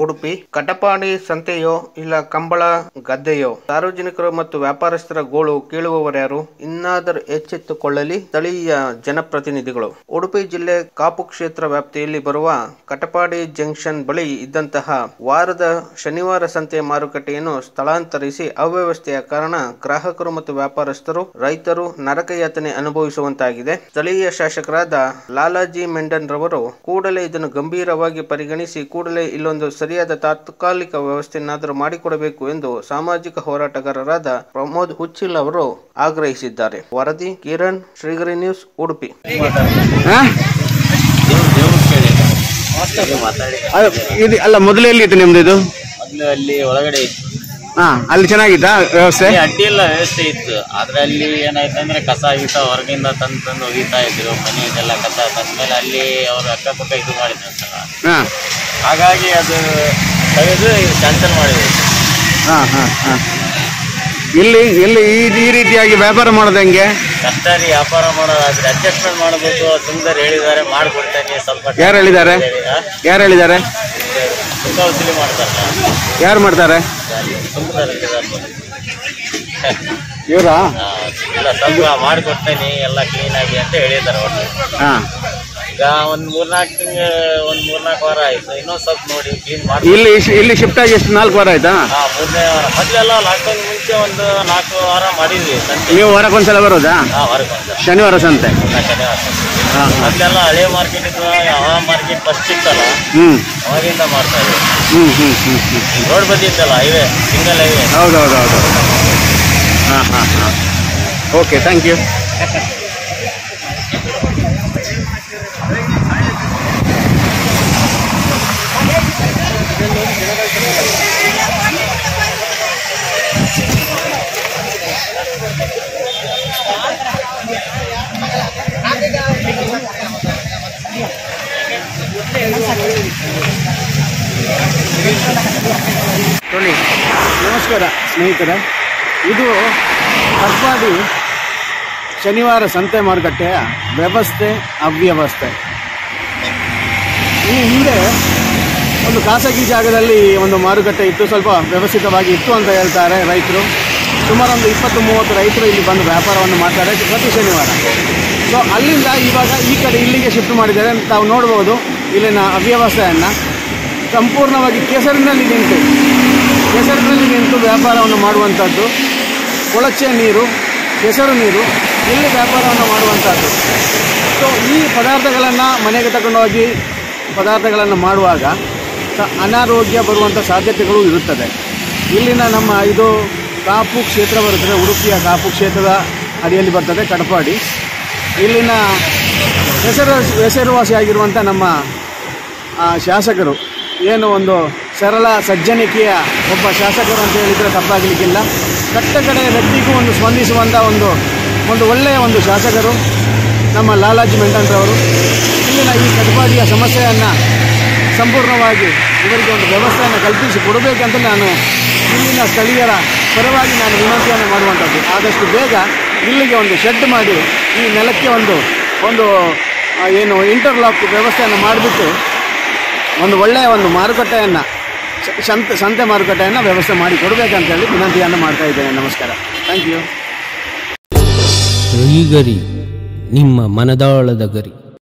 ಉಡುಪಿ ಕಟಪಾಡಿ ಸಂತೆಯೋ ಇಲ್ಲ ಕಂಬಳ ಗದ್ದೆಯೋ ಸಾರ್ವಜನಿಕರು ಮತ್ತು ವ್ಯಾಪಾರಸ್ಥರ ಗೋಳು ಕೇಳುವವರ್ಯಾರು ಇನ್ನಾದರೂ ಎಚ್ಚೆತ್ತುಕೊಳ್ಳಲಿ ಸ್ಥಳೀಯ ಜನಪ್ರತಿನಿಧಿಗಳು ಉಡುಪಿ ಜಿಲ್ಲೆ ಕಾಪು ಕ್ಷೇತ್ರ ವ್ಯಾಪ್ತಿಯಲ್ಲಿ ಬರುವ ಕಟಪಾಡಿ ಜಂಕ್ಷನ್ ಬಳಿ ಇದ್ದಂತಹ ವಾರದ ಶನಿವಾರ ಸಂತೆ ಮಾರುಕಟ್ಟೆಯನ್ನು ಸ್ಥಳಾಂತರಿಸಿ ಅವ್ಯವಸ್ಥೆಯ ಕಾರಣ ಗ್ರಾಹಕರು ಮತ್ತು ವ್ಯಾಪಾರಸ್ಥರು ರೈತರು ನರಕಯಾತನೆ ಅನುಭವಿಸುವಂತಾಗಿದೆ ಸ್ಥಳೀಯ ಶಾಸಕರಾದ ಲಾಲಾಜಿ ಮೆಂಡನ್ ರವರು ಕೂಡಲೇ ಇದನ್ನು ಗಂಭೀರವಾಗಿ ಪರಿಗಣಿಸಿ ಕೂಡಲೇ ಇಲ್ಲೊಂದು ಸರಿಯಾದ ತಾತ್ಕಾಲಿಕ ವ್ಯವಸ್ಥೆಯನ್ನಾದರೂ ಮಾಡಿಕೊಡಬೇಕು ಎಂದು ಸಾಮಾಜಿಕ ಹೋರಾಟಗಾರರಾದ ಪ್ರಮೋದ್ ಹುಚ್ಚಿಲ್ ಅವರು ಆಗ್ರಹಿಸಿದ್ದಾರೆ ವರದಿ ಕಿರಣ್ ಶ್ರೀಗರಿ ನ್ಯೂಸ್ ಉಡುಪಿ ಹಾ? ಅದು ಇದು ಅಲ್ಲ ಮೊದಲು ಎಲ್ಲಿತ್ತು ನಿಮ್ದು ಇದು ಮೊದ್ಲು ಅಲ್ಲಿ ಒಳಗಡೆ ಇತ್ತು ಹಾ ಅಲ್ಲಿ ಚೆನ್ನಾಗಿತ್ತಾ ವ್ಯವಸ್ಥೆ ಅಲ್ಲಿ ಅಡ್ಡಿ ಇಲ್ಲ ವ್ಯವಸ್ಥೆ ಇತ್ತು ಆದ್ರೆ ಅಲ್ಲಿ ಏನಾಯ್ತು ಅಂದ್ರೆ ಕಸ ಗೀಸ ಹೊರಗಿಂದ ತಂದು ತಂದು ಒಗಿತಾ ಇದ್ರು ಮನೆಯಿಂದೆಲ್ಲ ಕಸ ತಂದ್ಮೇಲೆ ಅಲ್ಲಿ ಅವ್ರು ಅಕ್ಕಪಕ್ಕ ಇದು ಮಾಡಿದ್ರು ಒಂದ್ಸಲ ಹಾ ಹಾಗಾಗಿ ಅದು ತೆಗೆದು ಕ್ಯಾನ್ಸಲ್ ಮಾಡಿದ್ರು ಹಾ ಹಾ ಹಾ ಇಲ್ಲಿ ಇಲ್ಲಿ ಈ ಈ ರೀತಿಯಾಗಿ ವ್ಯಾಪಾರ ಮಾಡೋದು ಹೆಂಗೆ ಕಷ್ಟ ರೀ ವ್ಯಾಪಾರ ಮಾಡೋದಾದ್ರೆ ಅಡ್ಜಸ್ಟ್ಮೆಂಟ್ ಮಾಡಬೇಕು ಸುಂದರ್ ಹೇಳಿದ್ದಾರೆ ಮಾಡ್ಕೊಡ್ತೇನೆ ಸ್ವಲ್ಪ ಯಾರು ಹೇಳಿದ್ದಾರೆ ಯಾರು ಹೇಳಿದ್ದಾರೆ ತುಂಬ ವಸೂಲಿ ಮಾಡ್ತಾರೆ ಯಾರು ಮಾಡ್ತಾರೆ ಸುಂದರ್ ಇವರಾ ಇಲ್ಲ ಸ್ವಲ್ಪ ಮಾಡಿಕೊಡ್ತೇನೆ ಎಲ್ಲ ಕ್ಲೀನ್ ಆಗಿ ಅಂತ ಹೇಳಿದ್ದಾರೆ ಒಟ್ಟು ಹಾ ಈಗ ಒಂದ್ ಮೂರ್ನಾಲ್ಕು ತಿಂಗ ಒಂದ್ ಮೂರ್ನಾಲ್ಕು ವಾರ ಆಯ್ತು ಇನ್ನೊಂದ್ ಸ್ವಲ್ಪ ನೋಡಿ ಕ್ಲೀನ್ ಮಾಡಿ ಇಲ್ಲಿ ಇಶ್- ಇಲ್ಲಿ ಶಿಫ್ಟ್ ಆಗಿ ಎಷ್ಟು ನಾಲ್ಕು ವಾರ ಆಯ್ತಾ ಹಾ ಮೂರನೇ ವಾರ ಮೊದ್ಲೆಲ್ಲ ಲಾಕ್ಡೌನ್ ಮುಂಚೆ ಒಂದು ನಾಲ್ಕು ವಾರ ಮಾಡಿದ್ವಿ ಸಂತೆ ನೀವು ವಾರಕ್ಕೊಂದ್ಸಲ ಬರೋದಾ ಹಾ ಹೊರಗೊಂದು ಶನಿವಾರ ಸಂತೆ ಶನಿವಾರ ಹಾ ಹಾ ಮೊದ್ಲೆಲ್ಲ ಹಳೆ ಮಾರ್ಕೆಟ್ ಇತ್ತು ಯಾವ ಮಾರ್ಕೆಟ್ ಫಸ್ಟ್ ಇತ್ತಲ್ಲ ಹ್ಮ್ ಅವಾಗಿಂದ ಮಾಡ್ತಾ ಇದ್ವಿ ಹ್ಮ್ ಹ್ಮ್ ಹ್ಮ್ ಹ್ಮ್ ರೋಡ್ ಬದಿ ಇತ್ತಲ್ಲ ಹೈವೇ ಸಿಂಗಲ್ ಹೈವೇ ಹೌದು ಹೌದು ಹೌದು ಹಾಂ ಹಾಂ ಹಾಂ ಓಕೆ ಥ್ಯಾಂಕ್ ಯು ಟೋನಿ ನಮಸ್ಕಾರ ಸ್ನೇಹಿತರೆ ಇದು ಕಟ್ಪಾಡಿ ಶನಿವಾರ ಸಂತೆ ಮಾರುಕಟ್ಟೆಯ ವ್ಯವಸ್ಥೆ ಅವ್ಯವಸ್ಥೆ ಈ ಹಿಂದೆ ಒಂದು ಖಾಸಗಿ ಜಾಗದಲ್ಲಿ ಒಂದು ಮಾರುಕಟ್ಟೆ ಇತ್ತು ಸ್ವಲ್ಪ ವ್ಯವಸ್ಥಿತವಾಗಿ ಇತ್ತು ಅಂತ ಹೇಳ್ತಾರೆ ರೈತರು ಸುಮಾರು ಒಂದು ಇಪ್ಪತ್ತು ಮೂವತ್ತು ರೈತರು ಇಲ್ಲಿ ಬಂದು ವ್ಯಾಪಾರವನ್ನು ಮಾಡ್ತಾರೆ ಪ್ರತಿ ಶನಿವಾರ ಸೊ ಅಲ್ಲಿಂದ ಇವಾಗ ಈ ಕಡೆ ಇಲ್ಲಿಗೆ ಶಿಫ್ಟ್ ಮಾಡಿದ್ದಾರೆ ತಾವು ನೋಡ್ಬೋದು ಇಲ್ಲಿನ ಅವ್ಯವಸ್ಥೆಯನ್ನು ಸಂಪೂರ್ಣವಾಗಿ ಕೆಸರಿನಲ್ಲಿ ನಿಂತು ಕೆಸರಿನಲ್ಲಿ ನಿಂತು ವ್ಯಾಪಾರವನ್ನು ಮಾಡುವಂಥದ್ದು ಕೊಳಚೆ ನೀರು ಕೆಸರು ನೀರು ಇಲ್ಲಿ ವ್ಯಾಪಾರವನ್ನು ಮಾಡುವಂಥದ್ದು ಸೊ ಈ ಪದಾರ್ಥಗಳನ್ನು ಮನೆಗೆ ತಗೊಂಡೋಗಿ ಪದಾರ್ಥಗಳನ್ನು ಮಾಡುವಾಗ ಸ- ಅನಾರೋಗ್ಯ ಬರುವಂಥ ಸಾಧ್ಯತೆಗಳು ಇರುತ್ತದೆ ಇಲ್ಲಿನ ನಮ್ಮ ಇದು ಕಾಪು ಕ್ಷೇತ್ರ ಬರುತ್ತದೆ ಉಡುಪಿಯ ಕಾಪು ಕ್ಷೇತ್ರದ ಅಡಿಯಲ್ಲಿ ಬರ್ತದೆ ಕಡಪಾಡಿ ಇಲ್ಲಿನ ಹೆಸರು ಹೆಸರುವಾಸಿಯಾಗಿರುವಂಥ ನಮ್ಮ ಆ, ಶಾಸಕರು ಏನು ಒಂದು ಸರಳ ಸಜ್ಜನಿಕೆಯ ಒಬ್ಬ ಶಾಸಕರು ಅಂತ ಹೇಳಿದರೆ ತಪ್ಪಾಗಲಿಕ್ಕಿಲ್ಲ ಕಟ್ಟ ಕಡೆಯ ವ್ಯಕ್ತಿಗೂ ಒಂದು ಸ್ಪಂದಿಸುವಂಥ ಒಂದು ಒಂದು ಒಳ್ಳೆಯ ಒಂದು ಶಾಸಕರು ನಮ್ಮ ಲಾಲಾಜಿ ಮೆಂಟನ್ರವರು ಇಲ್ಲಿನ ಈ ಕಟಪಾಡಿಯ ಸಮಸ್ಯೆಯನ್ನು ಸಂಪೂರ್ಣವಾಗಿ ಇವರಿಗೆ ಒಂದು ವ್ಯವಸ್ಥೆಯನ್ನು ಕಲ್ಪಿಸಿ ಕೊಡಬೇಕಂತ ನಾನು ಇಲ್ಲಿನ ಸ್ಥಳೀಯರ ಪರವಾಗಿ ನಾನು ವಿನಂತಿಯನ್ನು ಮಾಡುವಂಥದ್ದು ಆದಷ್ಟು ಬೇಗ ಇಲ್ಲಿಗೆ ಒಂದು ಶೆಡ್ ಮಾಡಿ ಈ ನೆಲಕ್ಕೆ ಒಂದು ಒಂದು ಆ, ಏನು ಇಂಟರ್ಲಾಕ್ ವ್ಯವಸ್ಥೆಯನ್ನು ಮಾಡಿಬಿಟ್ಟು ಒಂದು ಒಳ್ಳೆಯ ಒಂದು ಮಾರುಕಟ್ಟೆಯನ್ನು ಸಂತೆ ಸಂತೆ ಮಾರುಕಟ್ಟೆಯನ್ನು ವ್ಯವಸ್ಥೆ ಮಾಡಿ ಕೊಡಬೇಕಂತೇಳಿ ವಿನಂತಿಯನ್ನು ಮಾಡ್ತಾ ಇದ್ದೇನೆ ನಮಸ್ಕಾರ ಥ್ಯಾಂಕ್ ಯು ಶ್ರೀಗರಿ ನಿಮ್ಮ ಮನದಾಳದ ಗರಿ